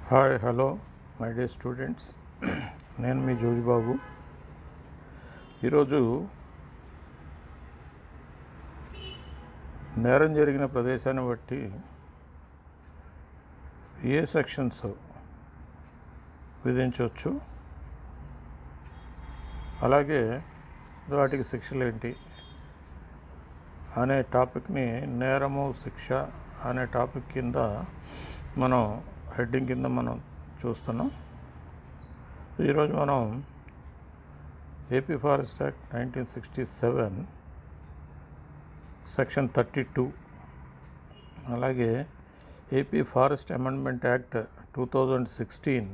hi hello my dear students నేను మీ జోజిబాబు ఈరోజు నేరం జరిగిన ప్రదేశాన్ని బట్టి ఏ సెక్షన్స్ విధించవచ్చు అలాగే వాటికి శిక్షలు ఏంటి అనే టాపిక్ని నేరము శిక్ష అనే టాపిక్ కింద మనం హెడ్డింగ్ కింద మనం చూస్తున్నాం ఈరోజు మనం AP forest act nineteen sixty seven section thirty two అలాగే AP forest amendment act two thousand sixteen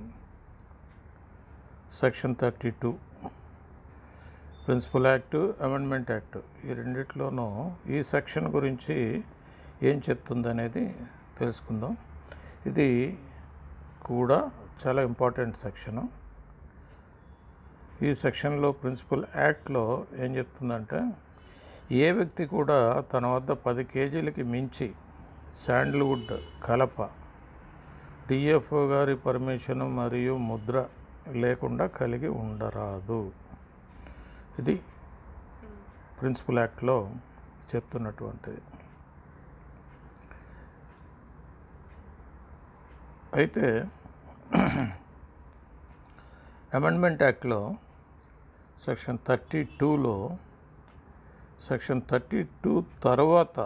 section thirty two principal act amendment act ఈ రెండిట్లోనూ ఈ సెక్షన్ గురించి ఏం చెప్తుంది అనేది తెలుసుకుందాం ఇది కూడా చాలా ఇంపార్టెంట్ సెక్షను ఈ సెక్షన్లో ప్రిన్సిపల్ యాక్ట్లో ఏం చెప్తుందంటే ఏ వ్యక్తి కూడా తన వద్ద పది కేజీలకి మించి శాండ్ల్వుడ్ కలప డిఎఫ్ఓ గారి పర్మిషన్ మరియు ముద్ర లేకుండా కలిగి ఉండరాదు ఇది ప్రిన్సిపల్ యాక్ట్లో చెప్తున్నటువంటిది అయితే అమెండ్మెంట్ యాక్ట్లో సెక్షన్ థర్టీ టూలో సెక్షన్ థర్టీ టూ తర్వాత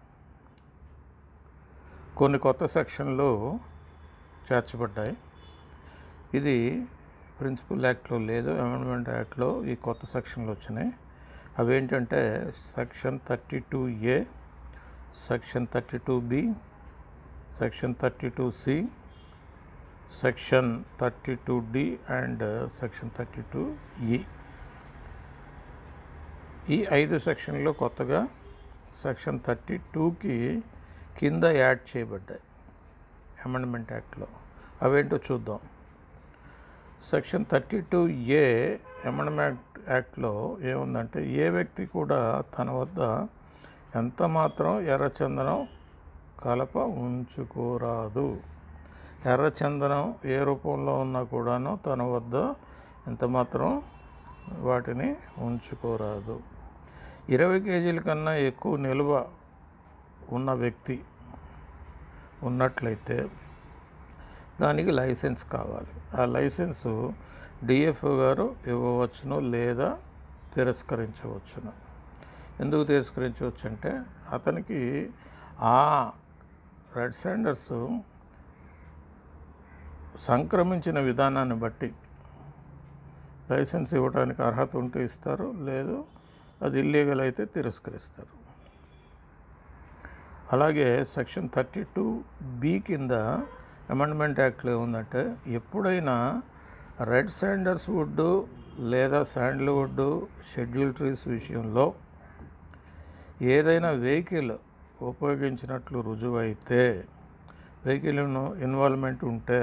కొన్ని కొత్త సెక్షన్లు చేర్చబడ్డాయి ఇది ప్రిన్సిపల్ యాక్ట్లో లేదు అమెండ్మెంట్ యాక్ట్లో ఈ కొత్త సెక్షన్లు వచ్చినాయి అవి ఏంటంటే section thirty two A section thirty two B section thirty two C section thirty two D and section thirty two ఈ ఈ ఐదు సెక్షన్లో కొత్తగా సెక్షన్ థర్టీ టూకి కింద యాడ్ చేయబడ్డాయి అమెండ్మెంట్ యాక్ట్లో అవేంటో చూద్దాం section thirty two A amendment యాక్ట్లో ఏముందంటే ఏ వ్యక్తి కూడా తన వద్ద ఎంత మాత్రం ఎర్రచందనం కలప ఉంచుకోరాదు ఎర్రచందనం ఏ రూపంలో ఉన్నా కూడాను తన వద్ద ఎంత మాత్రం వాటిని ఉంచుకోరాదు ఇరవై కేజీల కన్నా ఎక్కువ నిల్వ ఉన్న వ్యక్తి ఉన్నట్లయితే దానికి లైసెన్స్ కావాలి ఆ లైసెన్సు డిఎఫ్ఓ గారు ఇవ్వవచ్చును లేదా తిరస్కరించవచ్చును ఎందుకు తిరస్కరించవచ్చు అంటే అతనికి ఆ రెడ్ శాండర్స్ సంక్రమించిన విధానాన్ని బట్టి లైసెన్స్ ఇవ్వడానికి అర్హత ఉంటే ఇస్తారు లేదు అది ఇల్లీగల్ అయితే తిరస్కరిస్తారు అలాగే సెక్షన్ థర్టీ టూ బి కింద అమెండ్మెంట్ యాక్ట్లో ఏముందంటే ఎప్పుడైనా రెడ్ శాండర్స్ వుడ్ లేదా శాండ్ల్వుడ్ షెడ్యూల్ ట్రీస్ విషయంలో ఏదైనా వెహికల్ ఉపయోగించినట్లు రుజువైతే వెహికల్ ఇన్వాల్వ్మెంట్ ఉంటే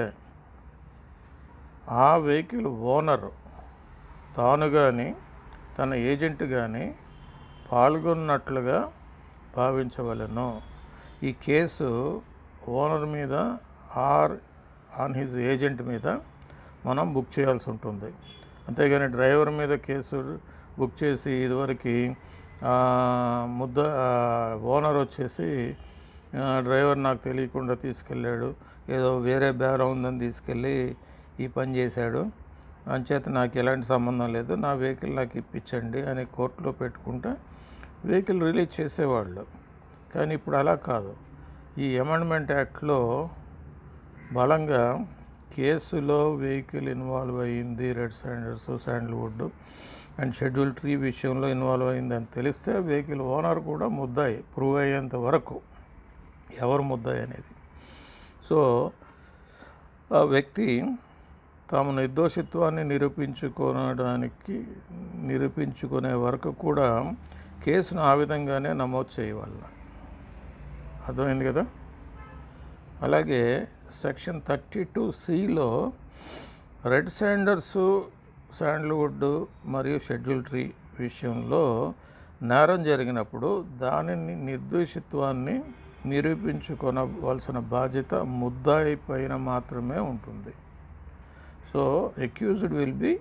ఆ వెహికల్ ఓనర్ తాను కానీ తన ఏజెంట్ కానీ పాల్గొన్నట్లుగా భావించవలను ఈ కేసు ఓనర్ మీద ఆర్ ఆన్ హిజ్ ఏజెంట్ మీద మనం బుక్ చేయాల్సి ఉంటుంది అంతేగాని డ్రైవర్ మీద కేసు బుక్ చేసి ఇదివరకు ముద్ద ఓనర్ వచ్చేసి ఆ, డ్రైవర్ నాకు తెలియకుండా తీసుకెళ్ళాడు ఏదో వేరే బేరం ఉందని తీసుకెళ్ళి ఈ పని చేశాడు అంచేత నాకు ఎలాంటి సంబంధం లేదు నా వెహికల్ నాకు ఇప్పించండి అని కోర్టులో పెట్టుకుంటే వెహికల్ రిలీజ్ చేసేవాళ్ళు కానీ ఇప్పుడు అలా కాదు ఈ అమెండ్మెంట్ యాక్ట్లో బలంగా కేసులో వెహికల్ ఇన్వాల్వ్ అయ్యింది red sanders sandalwood and schedule tree విషయంలో ఇన్వాల్వ్ అయింది అని తెలిస్తే వెహికల్ ఓనర్ కూడా ముద్దాయి ప్రూవ్ అయ్యేంత వరకు ఎవరు ముద్దాయి అనేది సో ఆ వ్యక్తి తాము నిర్దోషిత్వాన్ని నిరూపించుకోవడానికి నిరూపించుకునే వరకు కూడా కేసును ఆ విధంగానే నమోదు చేయవలన అర్థమైంది కదా అలాగే సెక్షన్ థర్టీ టూ సిలో రెడ్ శాండర్స్ శాండ్ల్వుడ్ మరియు షెడ్యూల్ ట్రీ విషయంలో నేరం జరిగినప్పుడు దానిని నిర్దోషిత్వాన్ని నిరూపించుకొనవలసిన బాధ్యత ముద్దాయి పైన మాత్రమే ఉంటుంది so accused will be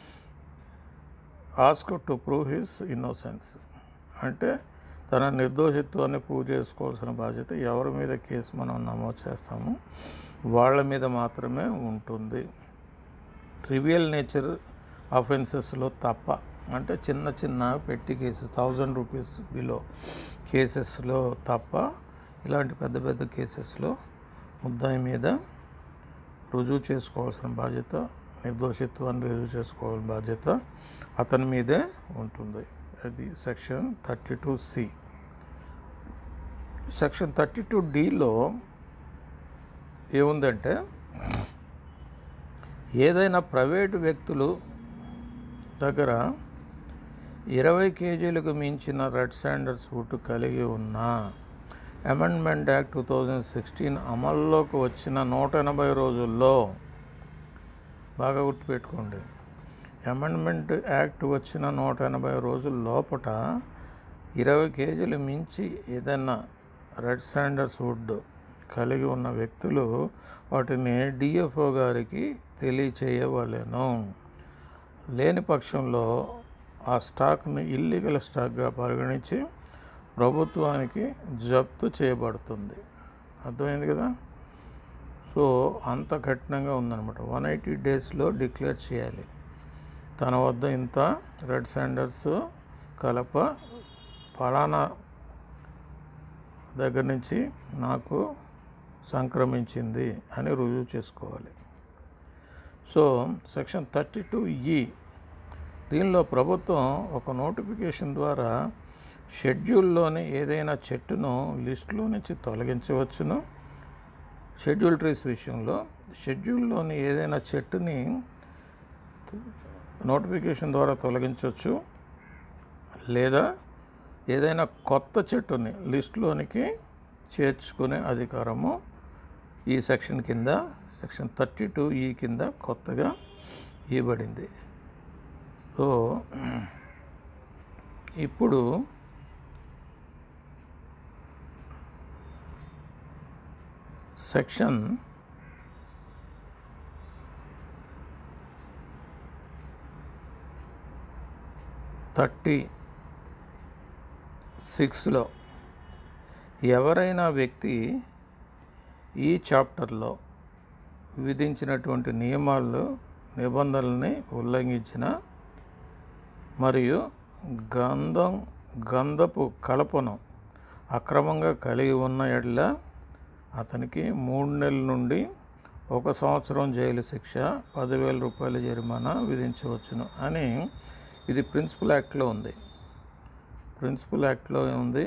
ask to prove his innocence అంటే తన నిర్దోషిత్వాన్ని ప్రూవ్ చేసుకోవాల్సిన బాధ్యత ఎవరి మీద కేసు మనం నమోదు చేస్తామో వాళ్ళ మీద మాత్రమే ఉంటుంది ట్రివియల్ నేచర్ అఫెన్సెస్లో తప్ప అంటే చిన్న చిన్న పెట్టి కేసెస్ థౌజండ్ రూపీస్ బిలో కేసెస్లో తప్ప ఇలాంటి పెద్ద పెద్ద కేసెస్లో ముద్దాయి మీద రుజువు చేసుకోవాల్సిన బాధ్యత నిర్దోషిత్వాన్ని రుజువు చేసుకోవాల్సిన బాధ్యత అతని మీదే ఉంటుంది అది section thirty two C section thirty టూ డిలో ఏముందంటే ఏదైనా ప్రైవేటు వ్యక్తులు దగ్గర ఇరవై కేజీలకు మించిన రెడ్ శాండర్స్ వుడ్ కలిగి ఉన్న amendment act two thousand sixteen అమల్లోకి వచ్చిన నూట ఎనభై రోజుల్లో బాగా గుర్తుపెట్టుకోండి అమెండ్మెంట్ యాక్ట్ వచ్చిన నూట ఎనభై రోజుల లోపట ఇరవై కేజీలు మించి ఏదైనా రెడ్ శాండర్స్ వుడ్ కలిగి ఉన్న వ్యక్తులు వాటిని డిఎఫ్ఓ గారికి తెలియచేయవలెను లేని పక్షంలో ఆ స్టాక్ని ఇల్లీగల్ స్టాక్గా పరిగణించి ప్రభుత్వానికి జప్తు చేయబడుతుంది అర్థమైంది కదా సో అంత కఠినంగా ఉందన్నమాట వన్ ఎయిటీ డేస్లో డిక్లేర్ చేయాలి తన వద్ద ఇంత రెడ్ శాండర్స్ కలప ఫలానా దగ్గర నుంచి నాకు సంక్రమించింది అని రుజువు చేసుకోవాలి సో సెక్షన్ థర్టీ టూ ఈ దీనిలో ప్రభుత్వం ఒక నోటిఫికేషన్ ద్వారా షెడ్యూల్లోని ఏదైనా చెట్టును లిస్టులో నుంచి తొలగించవచ్చును షెడ్యూల్ ట్రీస్ విషయంలో షెడ్యూల్లోని ఏదైనా చెట్టుని నోటిఫికేషన్ ద్వారా తొలగించవచ్చు లేదా ఏదైనా కొత్త చెట్టుని లిస్టులోనికి చేర్చుకునే అధికారము ఈ సెక్షన్ కింద సెక్షన్ థర్టీ టూ ఈ కింద కొత్తగా ఇవ్వబడింది సో ఇప్పుడు సెక్షన్ థర్టీ సిక్స్లో ఎవరైనా వ్యక్తి ఈ చాప్టర్లో విధించినటువంటి నియమాలు నిబంధనల్ని ఉల్లంఘించిన మరియు గంధం గంధపు కలపను అక్రమంగా కలిగి ఉన్న ఎడ్ల అతనికి మూడు నెలల నుండి ఒక సంవత్సరం జైలు శిక్ష పదివేల రూపాయల జరిమానా విధించవచ్చును అని ఇది ప్రిన్సిపల్ యాక్ట్లో ఉంది ప్రిన్సిపల్ యాక్ట్లో ఉంది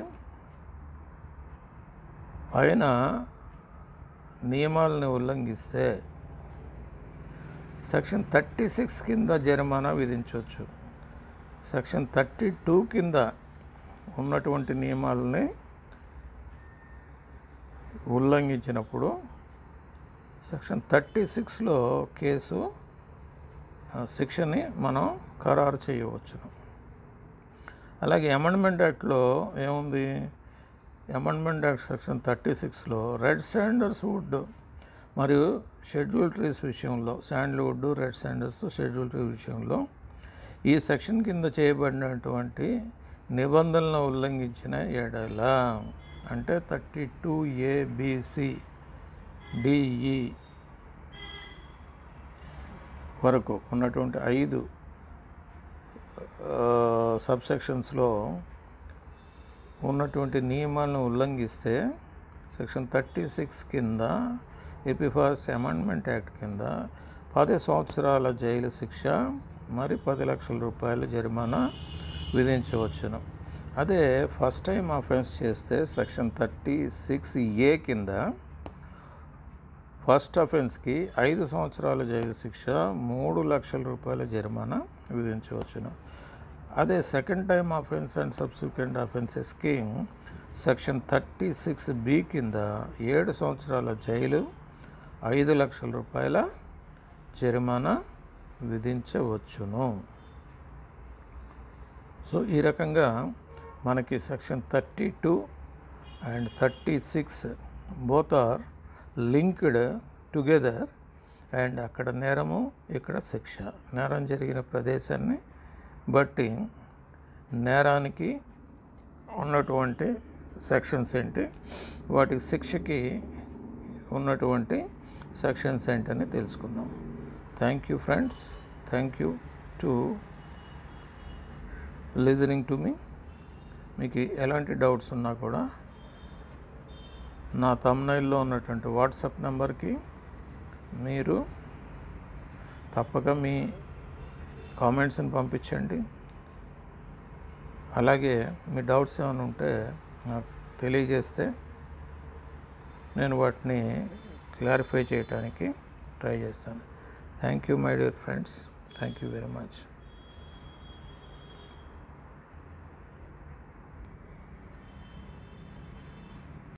పైన నియమాలను ఉల్లంఘిస్తే సెక్షన్ థర్టీ సిక్స్ కింద జరిమానా విధించవచ్చు సెక్షన్ థర్టీ టూ కింద ఉన్నటువంటి నియమాలని ఉల్లంఘించినప్పుడు సెక్షన్ థర్టీ సిక్స్లో కేసు ఆ, శిక్షని మనం ఖరారు చేయవచ్చును అలాగే అమెండ్మెంట్ యాక్ట్లో ఏముంది అమెండ్మెంట్ యాక్ట్ సెక్షన్ థర్టీ సిక్స్లో రెడ్ శాండర్స్ వుడ్ మరియు షెడ్యూల్ ట్రీస్ విషయంలో sandalwood red sanders schedule tree విషయంలో ఈ సెక్షన్ కింద చేయబడినటువంటి నిబంధనలను ఉల్లంఘించిన ఎడల అంటే థర్టీ టూ ఏబిసి డిఈ వరకు ఉన్నటువంటి ఐదు సబ్సెక్షన్స్లో ఉన్నటువంటి నియమాలను ఉల్లంఘిస్తే సెక్షన్ థర్టీ సిక్స్ కింద ఏపీ ఫారెస్ట్ అమెండ్మెంట్ యాక్ట్ కింద పది సంవత్సరాల జైలు శిక్ష మరి పది లక్షల రూపాయల జరిమానా విధించవచ్చును అదే ఫస్ట్ టైం అఫెన్స్ చేస్తే సెక్షన్ థర్టీ సిక్స్ ఏ కింద ఫస్ట్ అఫెన్స్కి ఐదు సంవత్సరాల జైలు శిక్ష మూడు లక్షల రూపాయల జరిమానా విధించవచ్చును అదే second time offence and subsequent అఫెన్సెస్కి సెక్షన్ థర్టీ సిక్స్ బి కింద ఏడు సంవత్సరాల జైలు ఐదు లక్షల రూపాయల జరిమానా విధించవచ్చును సో ఈ రకంగా మనకి section thirty two and thirty six both are linked together and అక్కడ నేరము ఇక్కడ శిక్ష నేరం జరిగిన ప్రదేశాన్ని బట్టి నేరానికి ఉన్నటువంటి సెక్షన్స్ ఏంటి వాటికి శిక్షకి ఉన్నటువంటి సెక్షన్స్ ఏంటని తెలుసుకుందాం thank you friends thank you to listening to me మీకు ఎలాంటి డౌట్స్ ఉన్నా కూడా నా తమ్నైల్లో ఉన్నటువంటి వాట్సాప్ నెంబర్కి మీరు తప్పక మీ కామెంట్స్ని పంపించండి అలాగే మీ డౌట్స్ ఏమైనా ఉంటే నాకు తెలియజేస్తే నేను వాటిని క్లారిఫై చేయడానికి ట్రై చేస్తాను thank you my dear friends thank you very much